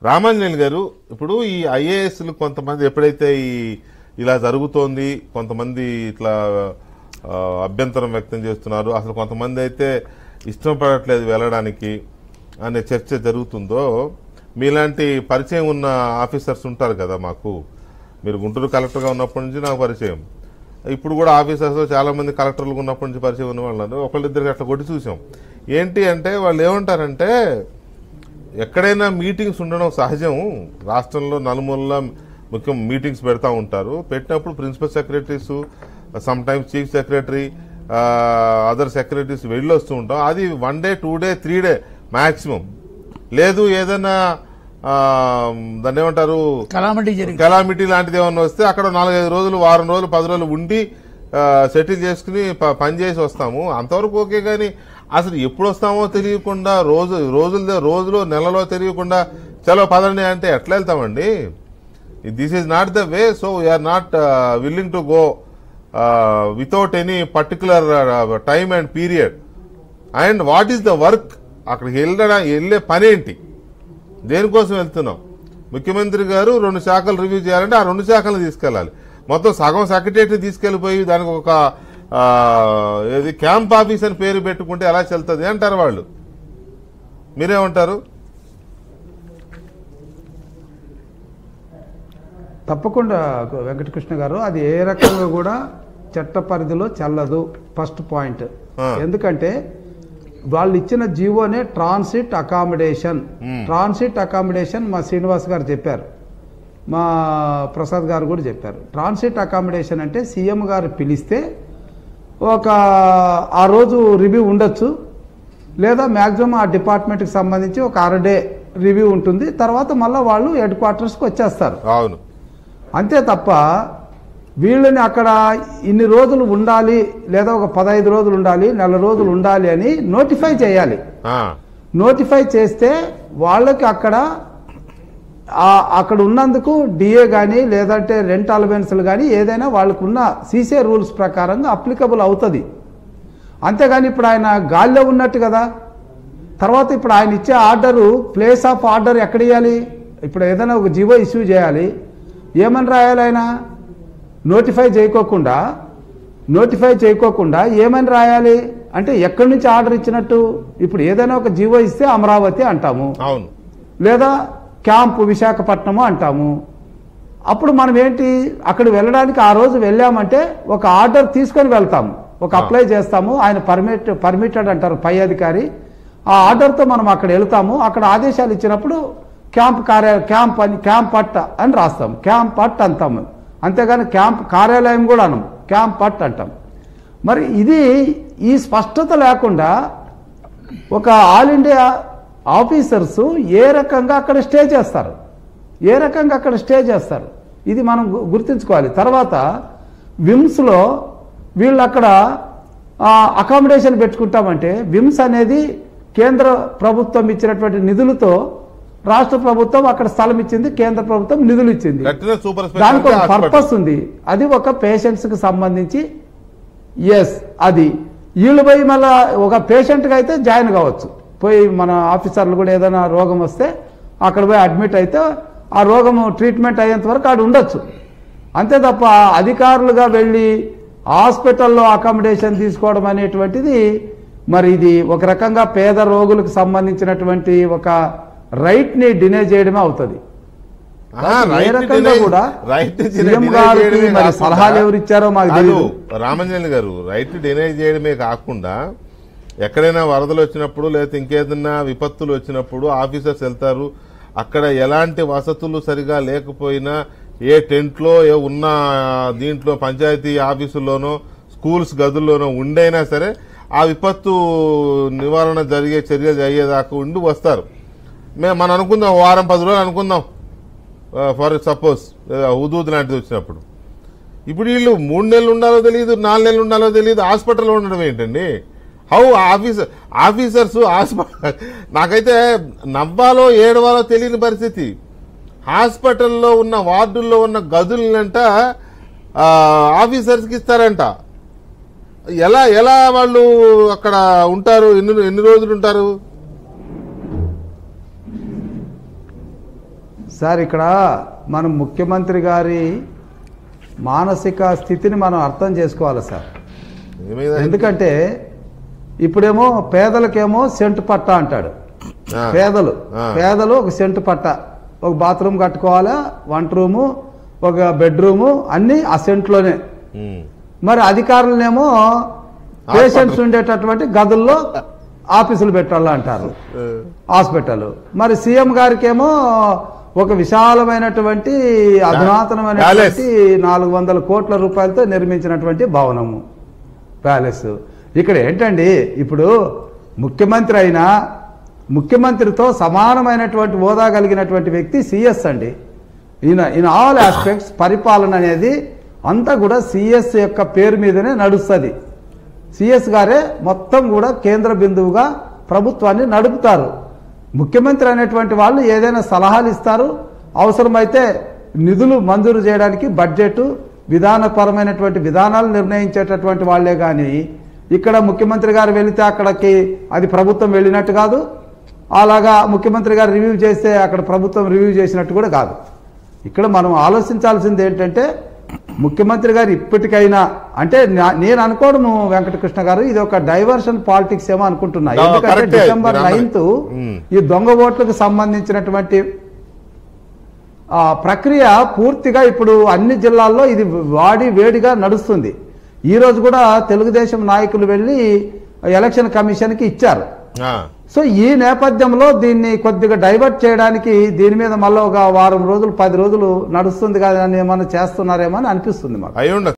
రామాంజనేయులు గారు ఇప్పుడు ఈ ఐఏఎస్లు కొంతమంది ఎప్పుడైతే ఈ ఇలా జరుగుతోంది కొంతమంది ఇట్లా ఆ, అభ్యంతరం వ్యక్తం చేస్తున్నారు అసలు కొంతమంది అయితే ఇష్టం పడట్లేదు వెళ్ళడానికి అనే చర్చ జరుగుతుందో మీలాంటి పరిచయం ఉన్న ఆఫీసర్స్ ఉంటారు కదా మాకు మీరు గుంటూరు కలెక్టర్గా ఉన్నప్పటి నుంచి నాకు పరిచయం ఇప్పుడు కూడా ఆఫీసర్స్ చాలా మంది కలెక్టర్లు ఉన్నప్పటి నుంచి పరిచయం ఉన్న వాళ్ళు ఉన్నారు. ఒకళ్ళిద్దరికి అట్లా కొట్టి చూసాం ఏంటి అంటే వాళ్ళు ఏమంటారంటే ఎక్కడైనా మీటింగ్స్ ఉండడం సహజం రాష్ట్రంలో నలుమూలలా ముఖ్యం మీటింగ్స్ పెడతా ఉంటారు పెట్టినప్పుడు principal secretaries sometimes chief secretary other secretaries వెళ్ళి వస్తూ ఉంటాం అది one day two day three day maximum లేదు ఏదైనా ఆ, దాన్ని ఏమంటారు కలామిటీ జరిగింది కలామిటీ లాంటిది ఏమన్నా వస్తే అక్కడ నాలుగైదు రోజులు వారం రోజులు పది రోజులు ఉండి సెటిల్ చేసుకుని ప- పని చేసి వస్తాము అంతవరకు ఓకే కానీ అసలు ఎప్పుడు వస్తామో తెలియకుండా రోజు రోజుల రోజులో నెలలో తెలియకుండా చలో పదండి అంటే ఎట్లా వెళ్తామండి this is not the way so we're not willing to go without any particular time and period and what is the work అక్కడికి వెళ్ళడా వెళ్ళే పని ఏంటి దేనికోసం వెళ్తున్నాం ముఖ్యమంత్రి గారు రెండు శాఖలు రివ్యూ చేయాలంటే ఆ రెండు శాఖలు తీసుకెళ్ళాలి మొత్తం సగం సెక్రటరీ తీసుకెళ్లిపోయి దానికి ఒక ఆ, ఏది క్యాంప్ ఆఫీస్ అని పేరు పెట్టుకుంటే ఎలా చెల్తుంది అంటారు వాళ్ళు మీరేమంటారు తప్పకుండా వెంకటకృష్ణ గారు అది ఏ రకంగా కూడా చట్ట పరిధిలో చెల్లదు ఫస్ట్ పాయింట్ ఆ. ఎందుకంటే వాళ్ళు ఇచ్చిన జీవోనే ట్రాన్సిట్ అకామిడేషన్ ట్రాన్సిట్ అకామిడేషన్ మా శ్రీనివాస్ గారు చెప్పారు మా ప్రసాద్ గారు కూడా చెప్పారు ట్రాన్సిట్ అకామిడేషన్ అంటే సీఎం గారు పిలిస్తే ఒక ఆ రోజు రివ్యూ ఉండొచ్చు లేదా మ్యాక్సిమం ఆ డిపార్ట్మెంట్కి సంబంధించి ఒక అర డే రివ్యూ ఉంటుంది తర్వాత మళ్ళీ వాళ్ళు హెడ్ క్వార్టర్స్కి వచ్చేస్తారు అవును అంతే తప్ప వీళ్ళని అక్కడ ఇన్ని రోజులు ఉండాలి లేదా ఒక పదహైదు రోజులు ఉండాలి నెల రోజులు ఉండాలి అని నోటిఫై చేయాలి ఆ, నోటిఫై చేస్తే వాళ్ళకి అక్కడ ఆ- అక్కడ ఉన్నందుకు డిఏ కానీ లేదంటే రెంట్ అలవెన్స్లు కానీ ఏదైనా వాళ్ళకున్న సీసే రూల్స్ ప్రకారంగా అప్లికబుల్ అవుతుంది అంతేగాని ఇప్పుడు ఆయన గాల్లో ఉన్నట్టు కదా తర్వాత ఇప్పుడు ఆయన ఇచ్చే ఆర్డరు ప్లేస్ ఆఫ్ ఆర్డర్ ఎక్కడ ఇవ్వాలి ఇప్పుడు ఏదైనా ఒక జీవో ఇష్యూ చేయాలి ఏమని రాయాలి ఆయన నోటిఫై చేయకోకుండా నోటిఫై చేయకోకుండా ఏమని రాయాలి అంటే ఎక్కడి నుంచి ఆర్డర్ ఇచ్చినట్టు ఇప్పుడు ఏదైనా ఒక జీవో ఇస్తే అమరావతి అంటాము అవును లేదా క్యాంపు విశాఖపట్నము అంటాము అప్పుడు మనం ఏంటి అక్కడ వెళ్ళడానికి ఆ రోజు వెళ్ళామంటే ఒక ఆర్డర్ తీసుకొని వెళ్తాము ఒక అప్లై చేస్తాము ఆయన పర్మిట్ పర్మిటెడ్ అంటారు పై అధికారి ఆ ఆర్డర్తో మనం అక్కడ వెళ్తాము అక్కడ ఆదేశాలు ఇచ్చినప్పుడు క్యాంప్ కార్య క్యాంప్ అని క్యాంప్ పట్ అని రాస్తాం క్యాంప్ పట్ అంటాము అంతేగాని క్యాంప్ కార్యాలయం కూడా అనం క్యాంప్ పట్ అంటాం మరి ఇది ఈ స్పష్టత లేకుండా ఒక ఆల్ ఇండియా ఆఫీసర్స్ ఏ రకంగా అక్కడ స్టే చేస్తారు ఏ రకంగా అక్కడ స్టే చేస్తారు ఇది మనం గు- గుర్తుంచుకోవాలి తర్వాత విమ్స్లో వీళ్ళు అక్కడ అకామిడేషన్ పెట్టుకుంటామంటే విమ్స్ అనేది కేంద్ర ప్రభుత్వం ఇచ్చినటువంటి నిధులతో రాష్ట్ర ప్రభుత్వం అక్కడ స్థలం ఇచ్చింది కేంద్ర ప్రభుత్వం నిధులు ఇచ్చింది కట్టిన సూపర్ దానికి ఒక స్పెషాలిటీ పర్పస్ హాస్పిటల్ ఉంది అది ఒక పేషెంట్స్ కి సంబంధించి ఎస్ అది వీళ్ళు పోయి మళ్ళా ఒక పేషెంట్కి అయితే జాయిన్ కావచ్చు పోయి మన ఆఫీసర్లు కూడా ఏదైనా రోగం వస్తే అక్కడ పోయి అడ్మిట్ అయితే ఆ రోగం ట్రీట్మెంట్ అయ్యేంత వరకు ఆడు ఉండొచ్చు అంతే తప్ప అధికారులుగా వెళ్ళి హాస్పిటల్లో అకామిడేషన్ తీసుకోవడం అనేటువంటిది మరి ఇది ఒక రకంగా పేద రోగులకు సంబంధించినటువంటి ఒక రైట్ ని డినే చేయడమే అవుతుంది ఏ రకంగా కూడా సీఎం గారికి మరి సలహాలు ఎవరు ఇచ్చారో మాకు తెలియదు రామంజన్ గారు రైట్ డినై చేయడమే కాకుండా ఎక్కడైనా వరదలు వచ్చినప్పుడు లేకపోతే ఇంకేదన్నా విపత్తులు వచ్చినప్పుడు ఆఫీసర్స్ వెళ్తారు అక్కడ ఎలాంటి వసతులు సరిగా లేకపోయినా ఏ టెంట్లో ఏ ఉన్న దీంట్లో పంచాయతీ ఆఫీసుల్లోనో స్కూల్స్ గదుల్లోనో ఉండైనా సరే ఆ విపత్తు నివారణ జరిగే చర్యలు అయ్యేదాకా ఉండి వస్తారు మేము మనం అనుకుందాం ఓ వారం పది రోజులు అనుకుందాం ఫర్ సపోజ్ హుదూద్ లాంటిది వచ్చినప్పుడు ఇప్పుడు వీళ్ళు మూడు నెలలు ఉండాలో తెలియదు నాలుగు నెలలు ఉండాలో తెలియదు హాస్పిటల్లో ఉండడం ఏంటండి హౌ ఆఫీసర్ ఆఫీసర్స్ హాస్పిటల్ నాకైతే నవ్వాలో ఏడవాలో తెలియని పరిస్థితి హాస్పిటల్లో ఉన్న వార్డుల్లో ఉన్న గదులంట ఆ, ఆఫీసర్స్కి ఇస్తారంట ఎలా ఎలా వాళ్ళు అక్కడ ఉంటారు ఎన్ని ఎన్ని రోజులు ఉంటారు సార్ ఇక్కడ మనం ముఖ్యమంత్రి గారి మానసిక స్థితిని మనం అర్థం చేసుకోవాలి సార్ ఏమైంది ఎందుకంటే ఇప్పుడేమో పేదలకేమో సెంటు పట్ట అంటాడు ఆ, పేదలు ఆ. పేదలు ఒక సెంటు పట్ట ఒక బాత్రూమ్ కట్టుకోవాలా వంట రూము ఒక బెడ్రూము అన్ని ఆ సెంట్లోనే ఉమ్, మరి అధికారులనేమో పేషెంట్స్ ఉండేటటువంటి గదుల్లో ఆఫీసులు పెట్టాలా అంటారు ఆ, హాస్పిటల్ మరి సీఎం గారికేమో ఒక విశాలమైనటువంటి అధునాతనమైనటువంటి నాలుగు వందల కోట్ల రూపాయలతో నిర్మించినటువంటి భవనము ప్యాలెస్ ఇక్కడ ఏంటండి ఇప్పుడు ముఖ్యమంత్రి అయినా ముఖ్యమంత్రితో సమానమైనటువంటి హోదా కలిగినటువంటి వ్యక్తి సిఎస్ అండి ఈయన ఇన్ ఆల్ ఆస్పెక్ట్స్ పరిపాలన అనేది అంతా కూడా సిఎస్ యొక్క పేరు మీదనే నడుస్తుంది సిఎస్ గారే మొత్తం కూడా కేంద్ర బిందువుగా ప్రభుత్వాన్ని నడుపుతారు ముఖ్యమంత్రి అనేటువంటి వాళ్ళు ఏదైనా సలహాలు ఇస్తారు అవసరమైతే నిధులు మంజూరు చేయడానికి బడ్జెట్ విధానపరమైనటువంటి విధానాలు నిర్ణయించేటటువంటి వాళ్ళే కానీ ఇక్కడ ముఖ్యమంత్రి గారు వెళితే అక్కడికి అది ప్రభుత్వం వెళ్ళినట్టు కాదు అలాగా ముఖ్యమంత్రి గారు రివ్యూ చేస్తే అక్కడ ప్రభుత్వం రివ్యూ చేసినట్టు కూడా కాదు ఇక్కడ మనం ఆలోచించాల్సింది ఏంటంటే ముఖ్యమంత్రి గారు ఇప్పటికైనా అంటే నా- నేను అనుకోవడము వెంకటకృష్ణ గారు ఇది ఒక డైవర్షన్ పాలిటిక్స్ ఏమో అనుకుంటున్నా ఆ, ఎందుకంటే కరెక్టే. డిసెంబర్ మీరు అన్నది. Ninth um. ఈ దొంగ ఓట్లకు సంబంధించినటువంటి ఆ ప్రక్రియ పూర్తిగా ఇప్పుడు అన్ని జిల్లాల్లో ఇది వాడి వేడిగా నడుస్తుంది ఈ రోజు కూడా తెలుగుదేశం నాయకులు వెళ్ళి ఎలక్షన్ కమిషన్కి ఇచ్చారు ఆ, సో ఈ నేపథ్యంలో దీన్ని కొద్దిగా డైవర్ట్ చేయడానికి దీని మీద మళ్ళీ ఒక వారం రోజులు పది రోజులు నడుస్తుంది కదా అని ఏమన్నా చేస్తున్నారేమో అని అనిపిస్తుంది మాకు అయి ఉండొచ్చు